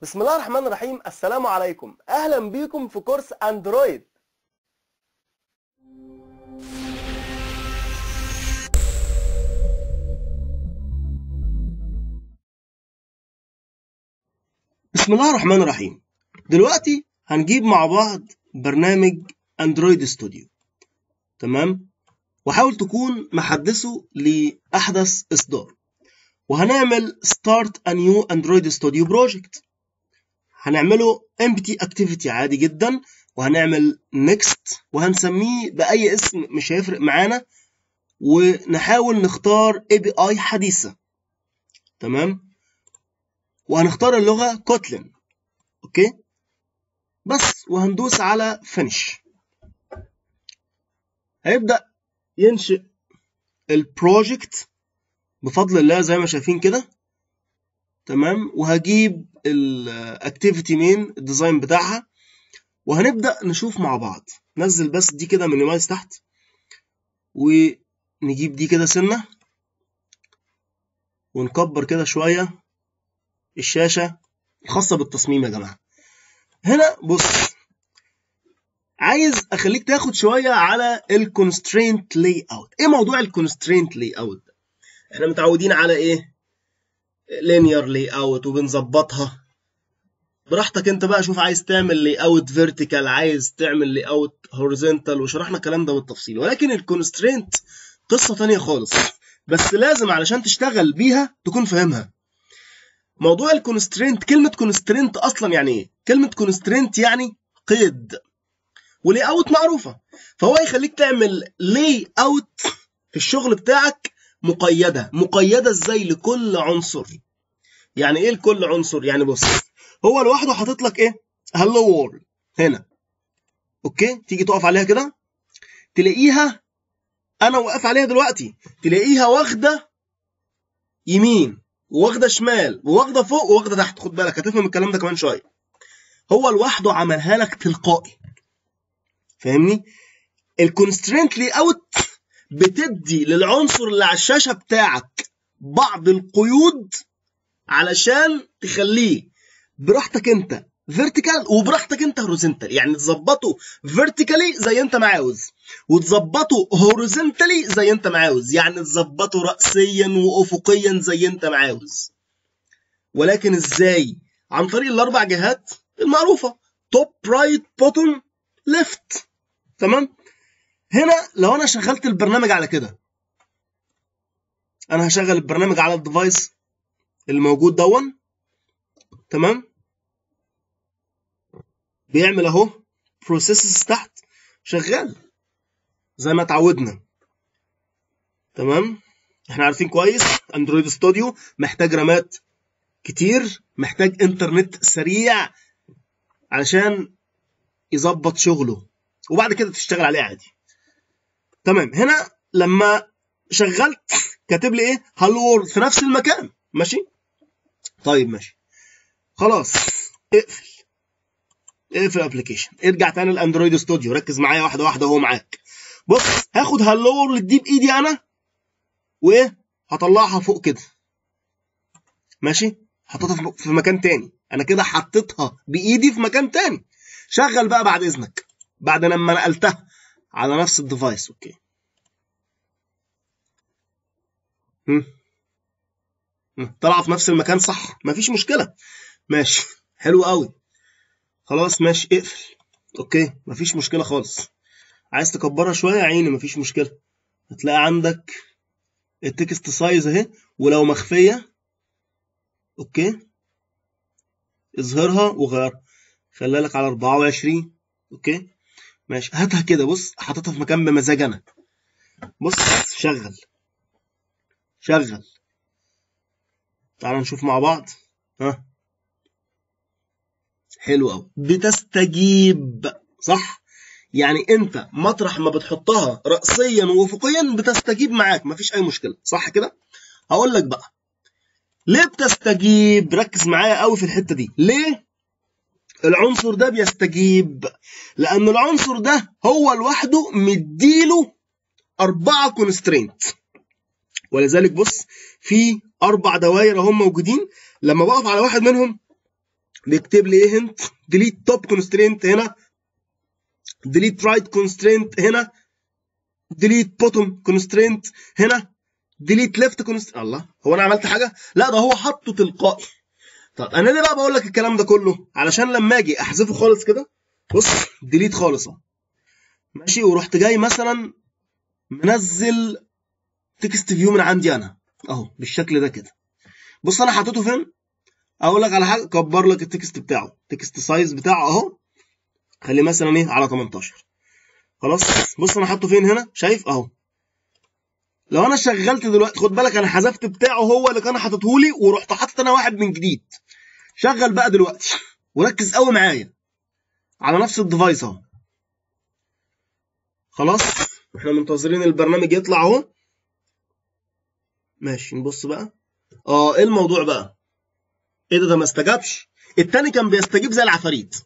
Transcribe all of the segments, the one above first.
بسم الله الرحمن الرحيم السلام عليكم اهلا بيكم في كورس اندرويد بسم الله الرحمن الرحيم دلوقتي هنجيب مع بعض برنامج اندرويد ستوديو تمام وحاول تكون محدثه لأحدث إصدار وهنعمل start a new android studio project هنعمله empty activity عادي جدا وهنعمل next وهنسميه بأي اسم مش هيفرق معانا ونحاول نختار API حديثة تمام وهنختار اللغة كوتلين اوكي بس وهندوس على finish هيبدأ ينشئ البروجكت بفضل الله زي ما شايفين كده تمام وهجيب الاكتيفيتي مين الديزاين بتاعها وهنبدأ نشوف مع بعض نزل بس دي كده مينيمايز تحت ونجيب دي كده سنة ونكبر كده شوية الشاشة الخاصة بالتصميم يا جماعة هنا بص عايز اخليك تاخد شوية على الكونسترينت لاي اوت ايه موضوع الكونسترينت لاي اوت ده احنا متعودين على ايه لينير لاي اوت وبنظبطها براحتك انت بقى شوف عايز تعمل لاي اوت فيرتيكال عايز تعمل لاي اوت هوريزونتال وشرحنا الكلام ده بالتفصيل ولكن الكونسترينت قصة تانية خالص بس لازم علشان تشتغل بيها تكون فاهمها موضوع الكونسترينت كلمة كونسترينت أصلا يعني إيه؟ كلمة كونسترينت يعني قيد ولي أوت معروفة فهو يخليك تعمل لي أوت في الشغل بتاعك مقيدة مقيدة إزاي لكل عنصر يعني إيه لكل عنصر؟ يعني بص هو لوحده حاطط لك إيه؟ هلو وورلد هنا أوكي تيجي تقف عليها كده تلاقيها أنا واقف عليها دلوقتي تلاقيها واخدة يمين وواخده شمال وواخده فوق وواخده تحت خد بالك هتفهم الكلام ده كمان شويه هو لوحده عملها لك تلقائي فاهمني الكونسترينت لي اوت بتدي للعنصر اللي على الشاشه بتاعك بعض القيود علشان تخليه براحتك انت فيرتيكال وبراحتك انت هوريزونتال يعني تظبطه فيرتيكالي زي انت ما عاوز وتظبطه هوريزونتالي زي انت ما عاوز يعني تظبطه رأسيا وافقيا زي انت ما عاوز ولكن ازاي عن طريق الاربع جهات المعروفه توب رايت بوتوم ليفت تمام هنا لو انا شغلت البرنامج على كده انا هشغل البرنامج على الديفايس الموجود دون تمام بيعمل اهو بروسيسز تحت شغال زي ما اتعودنا تمام احنا عارفين كويس اندرويد ستوديو محتاج رامات كتير محتاج انترنت سريع علشان يظبط شغله وبعد كده تشتغل عليه عادي تمام هنا لما شغلت كاتب لي ايه هالو وورلد في نفس المكان ماشي طيب ماشي خلاص اقفل اقفل الابلكيشن ارجع تاني الاندرويد ستوديو ركز معايا واحده واحده اهو معاك بص هاخد هالو وورلد دي بايدي انا وايه هطلعها فوق كده ماشي حطيتها في مكان تاني انا كده حطيتها بايدي في مكان تاني شغل بقى بعد اذنك بعد لما نقلتها على نفس الديفايس اوكي هم. طلع في نفس المكان صح مفيش مشكله ماشي حلو قوي خلاص ماشي اقفل اوكي مفيش مشكله خالص عايز تكبرها شويه يا عيني مفيش مشكله هتلاقي عندك التكست سايز اهي ولو مخفيه اوكي اظهرها وغيرها خليها لك على 24 اوكي ماشي هاتها كده بص حاططها في مكان بمزاج انا بص شغل شغل تعال نشوف مع بعض ها حلو قوي بتستجيب صح يعني انت مطرح ما بتحطها رأسيا وافقيا بتستجيب معاك مفيش اي مشكله صح كده هقول لك بقى ليه بتستجيب ركز معايا قوي في الحته دي ليه العنصر ده بيستجيب لان العنصر ده هو لوحده مديله أربعة كونسترينت ولذلك بص في أربع دوائر هم موجودين لما بقف على واحد منهم بيكتب لي ايه هنت ديليت توب كونسترينت هنا ديليت رايت كونسترينت هنا ديليت بوتوم كونسترينت هنا ديليت ليفت كونسترينت الله هو انا عملت حاجه لا ده هو حطه تلقائي طب انا ليه بقى بقول لك الكلام ده كله علشان لما اجي احذفه خالص كده بص ديليت خالص اهو ماشي ورحت جاي مثلا منزل تكست فيو من عندي انا اهو بالشكل ده كده بص انا حطيته فين اقول لك على حاجه كبر لك التكست بتاعه التكست سايز بتاعه اهو خليه مثلا ايه على 18 خلاص بص انا حاطه فين هنا شايف اهو لو انا شغلت دلوقتي خد بالك انا حذفت بتاعه هو اللي كان حاططه لي ورحت حاطط انا واحد من جديد شغل بقى دلوقتي وركز قوي معايا على نفس الديفايس اهو خلاص احنا منتظرين البرنامج يطلع اهو ماشي نبص بقى اه ايه الموضوع بقى ايه ده ده ما استجابش التاني كان بيستجيب زي العفاريت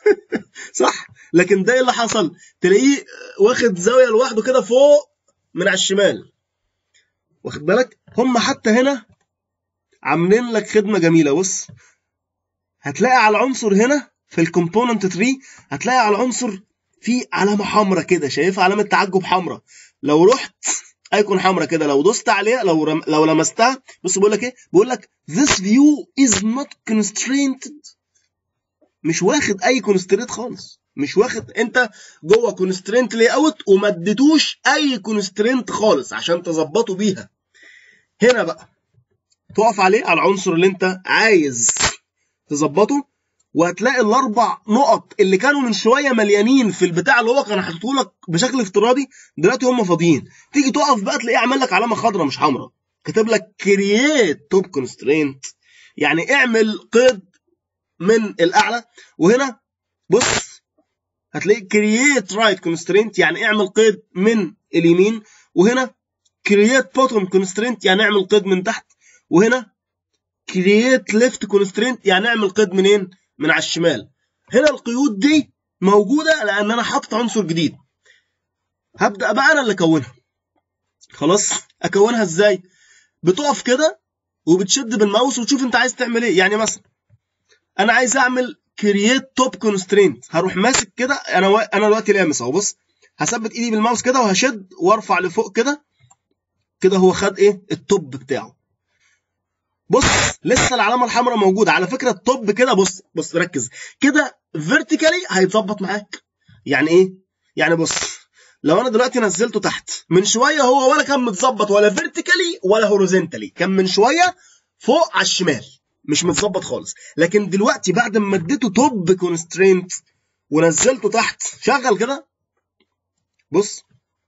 صح لكن ده ايه اللي حصل تلاقيه واخد زاويه لوحده كده فوق من على الشمال واخد بالك هم حتى هنا عاملين لك خدمه جميله بص هتلاقي على العنصر هنا في الكومبوننت تري هتلاقي على العنصر في علامه حمراء كده شايفها علامه تعجب حمراء لو رحت ايكون حمراء كده لو دوست عليها لو رم... لو لمستها بص بيقول لك ايه بيقول لك this view is not constrained مش واخد اي كونسترينت خالص مش واخد انت جوه كونسترينت لاي اوت وما اديتوش اي كونسترينت خالص عشان تظبطه بيها هنا بقى تقف عليه على العنصر اللي انت عايز تظبطه وهتلاقي الاربع نقط اللي كانوا من شويه مليانين في البتاع اللي هو كان حاططه لك بشكل افتراضي دلوقتي هم فاضيين تيجي تقف بقى تلاقيه عمل لك علامه خضراء مش حمراء كاتب لك كرييت توب كونسترينت يعني اعمل قيد من الاعلى وهنا بص هتلاقي كرييت رايت كونسترينت يعني اعمل قيد من اليمين وهنا كرييت بوتوم كونسترينت يعني اعمل قيد من تحت وهنا كرييت ليفت كونسترينت يعني اعمل قيد منين من على الشمال هنا القيود دي موجوده لان انا حاطط عنصر جديد هبدا بقى انا اللي اكونها خلاص اكونها ازاي بتقف كده وبتشد بالماوس وتشوف انت عايز تعمل ايه يعني مثلا انا عايز اعمل كرييت توب كونسترينت هروح ماسك كده انا و... انا دلوقتي لامس اهو بص هثبت ايدي بالماوس كده وهشد وارفع لفوق كده كده هو خد ايه التوب بتاعه بص لسه العلامه الحمراء موجوده على فكره التوب كده بص بص ركز كده فيرتيكالي هيتظبط معاك يعني ايه يعني بص لو انا دلوقتي نزلته تحت من شويه هو ولا كان متظبط ولا فيرتيكالي ولا هوريزونتالي كان من شويه فوق على الشمال مش متظبط خالص لكن دلوقتي بعد ما اديته توب كونسترينت ونزلته تحت شغل كده بص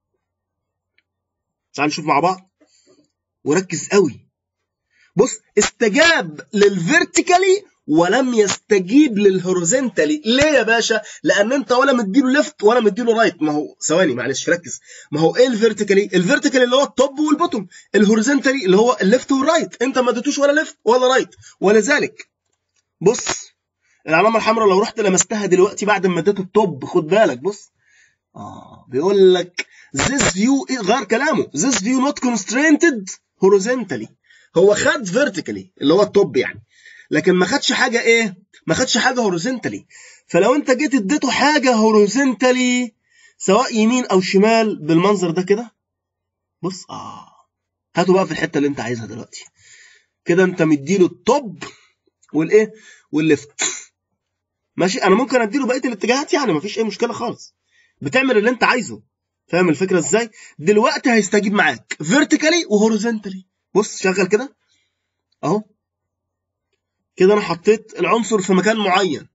تعال نشوف مع بعض وركز قوي بص استجاب للفيرتيكالي ولم يستجيب للهوريزونتالي ليه يا باشا لان انت ولا مديله ليفت ولا مديله رايت ما هو ثواني معلش ركز ما هو ايه الفيرتيكالي الفيرتيكالي اللي هو التوب والبوتوم الهوريزونتالي اللي هو الليفت والرايت انت ما اديتوش ولا ليفت ولا رايت ولذلك بص العلامه الحمراء لو رحت لمستها دلوقتي بعد ما اديته التوب خد بالك بص اه بيقول لك this view إيه غير كلامه this view not constrained horizontally هو خد فيرتيكالي اللي هو التوب يعني لكن ما خدش حاجه ايه ما خدش حاجه هوريزونتالي فلو انت جيت اديته حاجه هوريزونتالي سواء يمين او شمال بالمنظر ده كده بص اه هاته بقى في الحته اللي انت عايزها دلوقتي كده انت مديله التوب والايه والليفت ماشي انا ممكن اديله بقيه الاتجاهات يعني مفيش اي مشكله خالص بتعمل اللي انت عايزه فاهم الفكره ازاي دلوقتي هيستجيب معاك فيرتيكالي وهوريزونتالي بص شغل كده اهو كده انا حطيت العنصر في مكان معين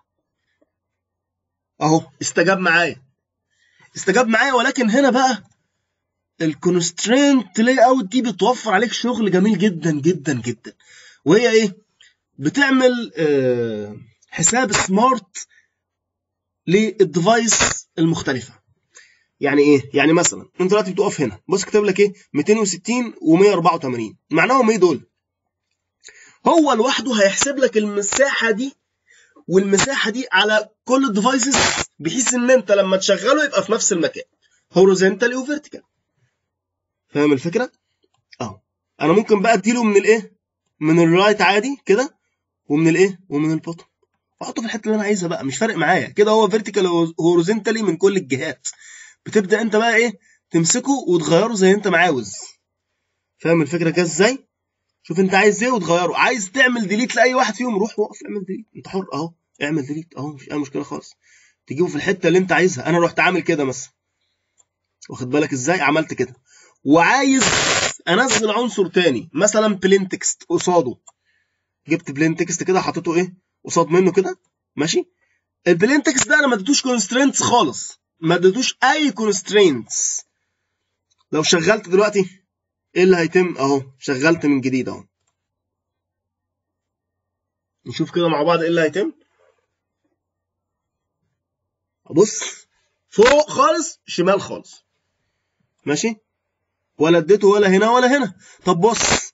اهو استجاب معايا استجاب معايا ولكن هنا بقى الكونسترينت لاي اوت دي بتوفر عليك شغل جميل جدا جدا جدا وهي ايه بتعمل آه حساب سمارت للديفايس المختلفه يعني ايه يعني مثلا انت دلوقتي بتقف هنا بص كاتب لك ايه 260 و184 معناهم ايه دول هو لوحده هيحسب لك المساحه دي والمساحه دي على كل الديفايسز بحيث ان انت لما تشغله يبقى في نفس المكان هوريزونتالي وفيرتيكال فاهم الفكره اهو انا ممكن بقى اديله من الايه من الرايت عادي كده ومن الايه ومن البوتوم واحطه في الحته اللي انا عايزها بقى مش فارق معايا كده هو فيرتيكال هوريزونتالي من كل الجهات بتبدا انت بقى ايه تمسكه وتغيره زي انت ما عاوز فاهم الفكره كده ازاي شوف انت عايز ايه وتغيره عايز تعمل ديليت لاي واحد فيهم روح وقف اعمل ديليت انت حر اهو اعمل ديليت اهو مفيش اي مشكله خالص تجيبه في الحته اللي انت عايزها انا رحت عامل كده مثلا واخد بالك ازاي عملت كده وعايز انزل عنصر تاني مثلا بلين تكست قصاده جبت بلين تكست كده حطيته ايه قصاد منه كده ماشي البلين تكست ده انا ما اديتوش كونسترينتس خالص ما اديتوش اي كونسترينتس لو شغلت دلوقتي ايه اللي هيتم اهو شغلت من جديد اهو نشوف كده مع بعض ايه اللي هيتم بص فوق خالص شمال خالص ماشي ولا اديته ولا هنا ولا هنا طب بص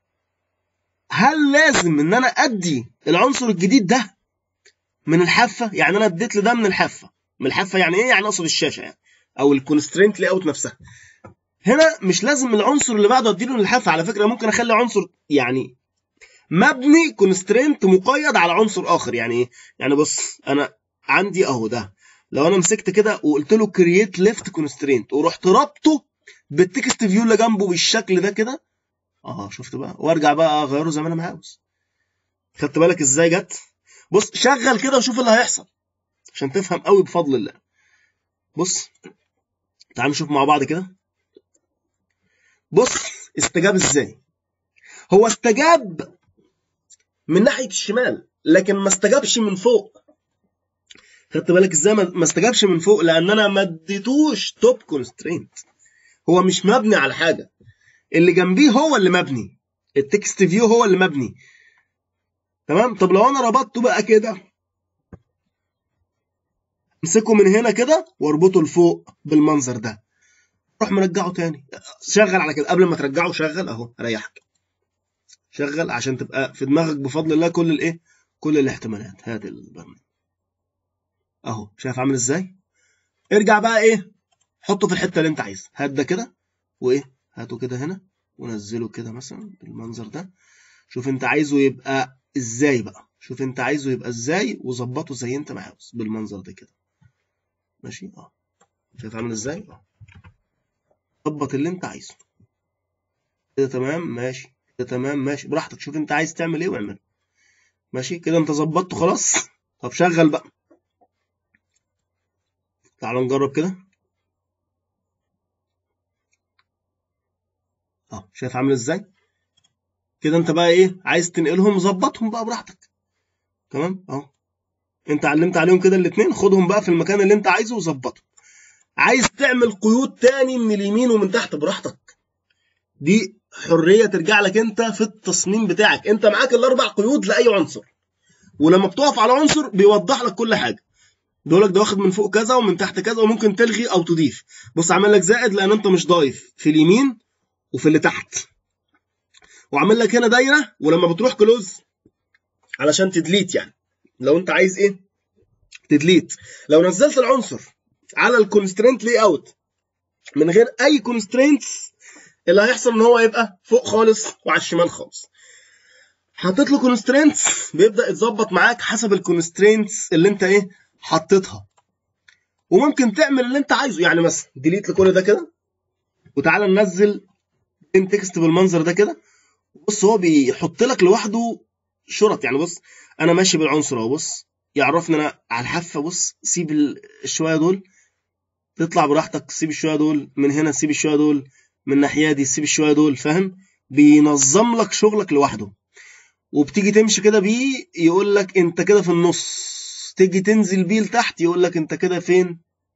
هل لازم ان انا ادي العنصر الجديد ده من الحافه يعني انا اديت لده من الحافه من الحافه يعني ايه يعني اقصد الشاشه يعني او الكونسترينت لاي اوت نفسها هنا مش لازم العنصر اللي بعده اديله من الحافه على فكره ممكن اخلي عنصر يعني مبني كونسترينت مقيد على عنصر اخر يعني ايه يعني بص انا عندي اهو ده لو انا مسكت كده وقلت له كرييت ليفت كونسترينت ورحت رابطه بالتكست فيو اللي جنبه بالشكل ده كده اه شفت بقى وارجع بقى اغيره زي ما انا عاوز خدت بالك ازاي جت بص شغل كده وشوف اللي هيحصل عشان تفهم قوي بفضل الله بص تعال نشوف مع بعض كده بص استجاب ازاي هو استجاب من ناحيه الشمال لكن ما استجابش من فوق خدت بالك ازاي ما استجابش من فوق لان انا ما اديتوش توب كونسترينت هو مش مبني على حاجه اللي جنبيه هو اللي مبني التكست فيو هو اللي مبني تمام طب لو انا ربطته بقى كده امسكه من هنا كده واربطه لفوق بالمنظر ده روح مرجعه تاني شغل على كده قبل ما ترجعه شغل اهو ريحك شغل عشان تبقى في دماغك بفضل الله كل الايه كل الاحتمالات هات البرنامج اهو شايف عامل ازاي ارجع بقى ايه حطه في الحته اللي انت عايزها هات ده كده وايه هاته كده هنا ونزله كده مثلا بالمنظر ده شوف انت عايزه يبقى ازاي بقى شوف انت عايزه يبقى ازاي وظبطه زي انت ما عاوز بالمنظر ده كده ماشي اه شايف عامل ازاي اه ظبط اللي انت عايزه كده تمام ماشي كده تمام ماشي براحتك شوف انت عايز تعمل ايه واعمله ماشي كده انت ظبطته خلاص طب شغل بقى تعال نجرب كده اه شايف عامل ازاي كده انت بقى ايه عايز تنقلهم ظبطهم بقى براحتك تمام اهو انت علمت عليهم كده الاثنين خدهم بقى في المكان اللي انت عايزه وظبطهم عايز تعمل قيود تاني من اليمين ومن تحت براحتك دي حريه ترجع لك انت في التصميم بتاعك انت معاك الاربع قيود لاي عنصر ولما بتقف على عنصر بيوضح لك كل حاجه بيقول لك ده واخد من فوق كذا ومن تحت كذا وممكن تلغي او تضيف بص عامل لك زائد لان انت مش ضايف في اليمين وفي اللي تحت وعامل لك هنا دايره ولما بتروح كلوز علشان تدليت يعني لو انت عايز ايه تدليت لو نزلت العنصر على الكونسترينت لي اوت من غير اي كونسترينتس اللي هيحصل ان هو يبقى فوق خالص وعلى الشمال خالص حطيت له كونسترينتس بيبدا يتظبط معاك حسب الكونسترينتس اللي انت ايه حطيتها وممكن تعمل اللي انت عايزه يعني مثلا ديليت لكل ده كده وتعالى ننزل ان تكست بالمنظر ده كده بص هو بيحط لك لوحده شرط يعني بص انا ماشي بالعنصر اهو بص يعرفني انا على الحافه بص سيب الشويه دول تطلع براحتك سيب الشويه دول من هنا سيب الشويه دول من الناحيه دي سيب الشويه دول فاهم بينظم لك شغلك لوحده وبتيجي تمشي كده بيه يقول لك انت كده في النص تيجي تنزل بيه لتحت يقول لك انت كده فين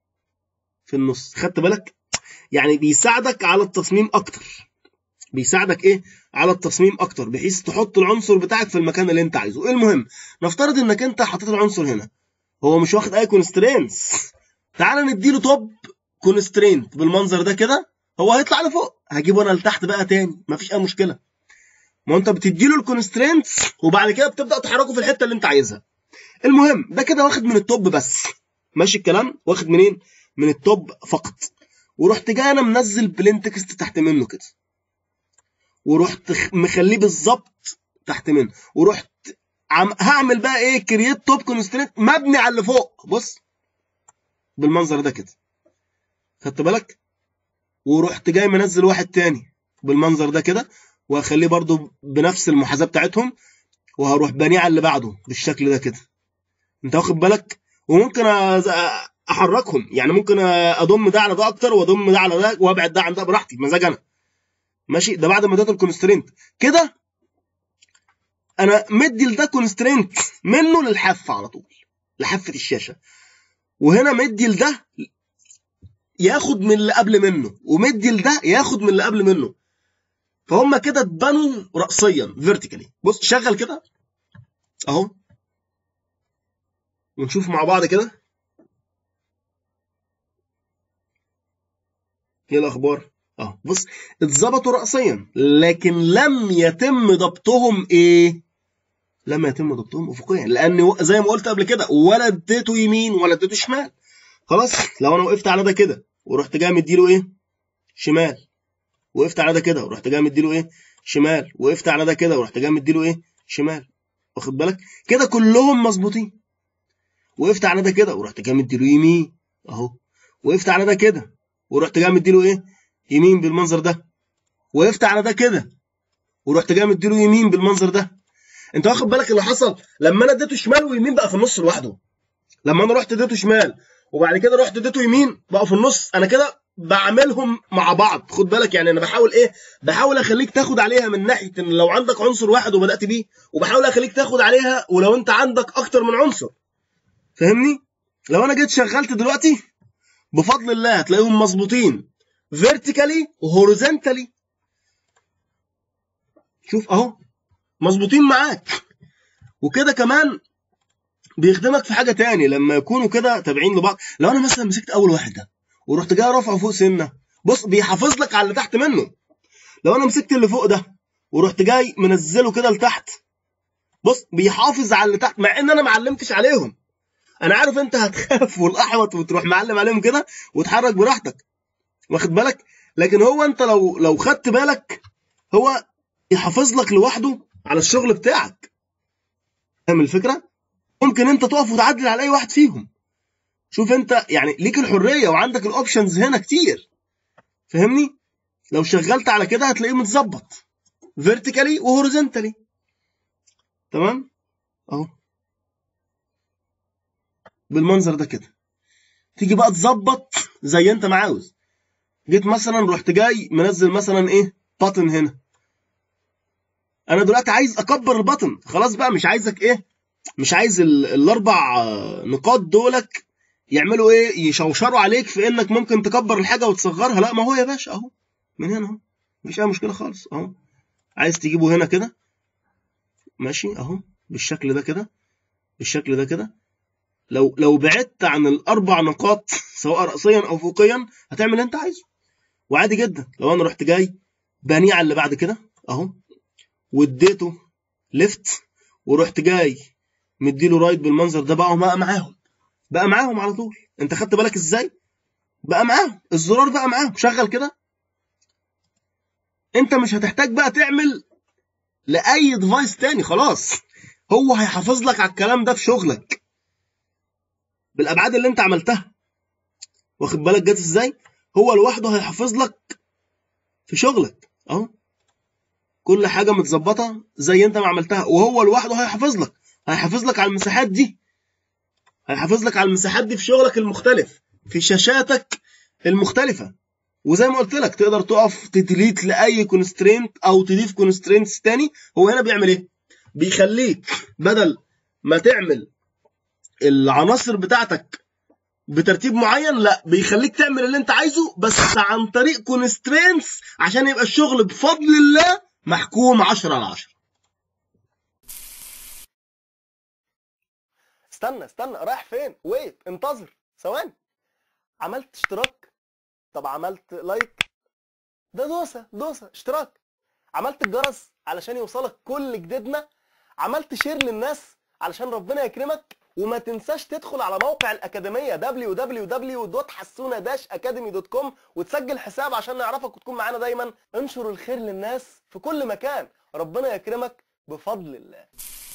في النص خدت بالك يعني بيساعدك على التصميم اكتر بيساعدك ايه على التصميم اكتر بحيث تحط العنصر بتاعك في المكان اللي انت عايزه المهم نفترض انك انت حطيت العنصر هنا هو مش واخد اي كونسترينتس تعال نديله توب كونسترينت بالمنظر ده كده هو هيطلع لفوق هجيبه انا لتحت بقى تاني مفيش اي مشكله ما انت بتديله الكونسترينتس وبعد كده بتبدا تحركه في الحته اللي انت عايزها المهم ده كده واخد من التوب بس ماشي الكلام واخد منين من التوب فقط ورحت جاي انا منزل بلين تكست تحت منه كده ورحت مخليه بالظبط تحت منه ورحت عم هعمل بقى ايه كرييت توب كونسترينت مبني على اللي فوق بص بالمنظر ده كده خدت بالك ورحت جاي منزل واحد تاني بالمنظر ده كده وهخليه برضو بنفس المحاذاه بتاعتهم وهروح بانيه على اللي بعده بالشكل ده كده انت واخد بالك وممكن أز- احركهم يعني ممكن اضم ده على ده اكتر واضم ده على ده وابعد ده عن ده براحتي بمزاج انا ماشي ده بعد ما اديت الكونسترينت كده انا مدي لده كونسترينت منه للحافه على طول لحافه الشاشه وهنا مدي لده ياخد من اللي قبل منه ومدي لده ياخد من اللي قبل منه فهم كده اتبنوا رأسيا فيرتيكالي بص شغل كده اهو ونشوف مع بعض كده ايه الاخبار اه بص اتظبطوا رأسيا لكن لم يتم ضبطهم ايه لم يتم ضبطهم افقيا لان زي ما قلت قبل كده ولا اديته يمين ولا اديته شمال خلاص لو انا وقفت على ده كده ورحت جاي مديله ايه شمال وقفت على ده كده ورحت جاي مديله ايه شمال وقفت على ده كده ورحت جاي مديله ايه شمال واخد بالك كده كلهم مظبوطين وقفت على ده كده ورحت جاي مديله يمين اهو وقفت على ده كده ورحت جاي مديله ايه يمين بالمنظر ده وقفت على ده كده ورحت جاي مديله يمين بالمنظر ده انت واخد بالك اللي حصل لما انا اديته شمال ويمين بقى في النص لوحده لما انا رحت اديته شمال وبعد كده رحت اديته يمين بقى في النص انا كده بعملهم مع بعض خد بالك يعني انا بحاول ايه بحاول اخليك تاخد عليها من ناحيه ان لو عندك عنصر واحد وبدات بيه وبحاول اخليك تاخد عليها ولو انت عندك اكتر من عنصر فاهمني لو انا جيت شغلت دلوقتي بفضل الله هتلاقيهم مظبوطين فيرتيكالي وهوريزونتالي شوف اهو مظبوطين معاك وكده كمان بيخدمك في حاجه تاني لما يكونوا كده تابعين لبعض لو انا مثلا مسكت اول واحد ده ورحت جاي رافعه فوق سنه بص بيحافظ لك على اللي تحت منه لو انا مسكت اللي فوق ده ورحت جاي منزله كده لتحت بص بيحافظ على اللي تحت مع ان انا ما علمتش عليهم انا عارف انت هتخاف والاحوط وتروح معلم عليهم كده وتحرك براحتك واخد بالك لكن هو انت لو لو خدت بالك هو يحافظ لك لوحده على الشغل بتاعك فاهم الفكره ممكن انت تقف وتعدل على اي واحد فيهم شوف انت يعني ليك الحريه وعندك الاوبشنز هنا كتير فاهمني لو شغلت على كده هتلاقيه متظبط فيرتيكالي وهوريزونتالي تمام اهو بالمنظر ده كده تيجي بقى تظبط زي انت ما عاوز جيت مثلا رحت جاي منزل مثلا ايه باتن هنا انا دلوقتي عايز اكبر البطن خلاص بقى مش عايزك ايه مش عايز ال- الاربع آه، نقاط دولك يعملوا ايه يشوشروا عليك في انك ممكن تكبر الحاجه وتصغرها لا ما هو يا باشا اهو من هنا اهو مفيش اي مشكله خالص اهو عايز تجيبه هنا كده ماشي اهو بالشكل ده كده بالشكل ده كده لو لو بعدت عن الاربع نقاط سواء راسيا او فوقيا هتعمل اللي انت عايزه وعادي جدا لو انا رحت جاي بانيه على اللي بعد كده اهو واديته ليفت ورحت جاي مديله رايت بالمنظر ده بقى بقى معاهم بقى معاهم على طول انت خدت بالك ازاي بقى معاهم الزرار بقى معاهم شغل كده انت مش هتحتاج بقى تعمل لاي ديفايس تاني خلاص هو هيحافظ لك على الكلام ده في شغلك بالابعاد اللي انت عملتها واخد بالك جت ازاي هو لوحده هيحافظ لك في شغلك اهو كل حاجه متظبطه زي انت ما عملتها وهو لوحده هيحافظ لك هيحافظ لك على المساحات دي هيحافظ لك على المساحات دي في شغلك المختلف في شاشاتك المختلفه وزي ما قلت لك تقدر تقف تديليت لاي كونسترينت او تضيف كونسترينتس تاني هو هنا بيعمل ايه بيخليك بدل ما تعمل العناصر بتاعتك بترتيب معين لا بيخليك تعمل اللي انت عايزه بس عن طريق كونسترينتس عشان يبقى الشغل بفضل الله محكوم 10 على 10 استنى استنى رايح فين ويت انتظر ثواني عملت اشتراك طب عملت لايك ده دوسه دوسه اشتراك عملت الجرس علشان يوصلك كل جديدنا عملت شير للناس علشان ربنا يكرمك وما تنساش تدخل على موقع الأكاديمية www.حسونة-academy.com وتسجل حساب عشان نعرفك وتكون معانا دايما انشر الخير للناس في كل مكان ربنا يكرمك بفضل الله